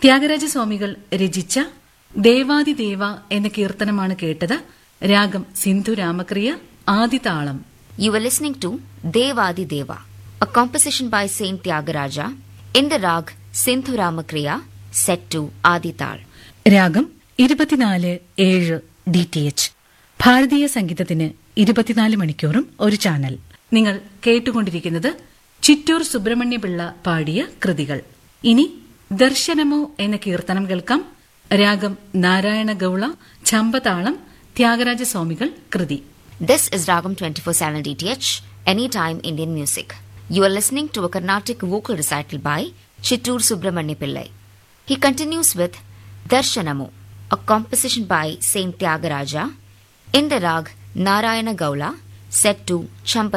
ത്യാഗരാജസ്വാമികൾ രചിച്ച ദേവാദിദേവ എന്ന കീർത്തനമാണ് കേട്ടത് രാഗം Sindhu രാമക്രിയ ആദിതാളം You were listening to Devadi Deva, a composition by Saint Tyagaraja in the rag Sindhu Ramakriya set to Adital. രാഗം ഇരുപത്തിനാല് ഏഴ് ഡി ടി എച്ച് ഭാരതീയ സംഗീതത്തിന് ഇരുപത്തിനാല് മണിക്കൂറും ഒരു ചാനൽ നിങ്ങൾ കേട്ടുകൊണ്ടിരിക്കുന്നത് ചിറ്റൂർ സുബ്രഹ്മണ്യപിള്ള പാടിയ കൃതികൾ ഇനി ദർശനമോ എന്ന കീർത്തനം കേൾക്കാം രാഗം നാരായണ ഗൌള ചമ്പതാളം ത്യാഗരാജസ്വാമികൾ കൃതി This is Ragam 24/7 DTH, Anytime Indian Music. You are listening to a Carnatic vocal recital by Chittur Subramanya Pillai. He continues with Darshanamu, a composition by Saint Tyagaraja in the rag Narayana Gaula set to Champa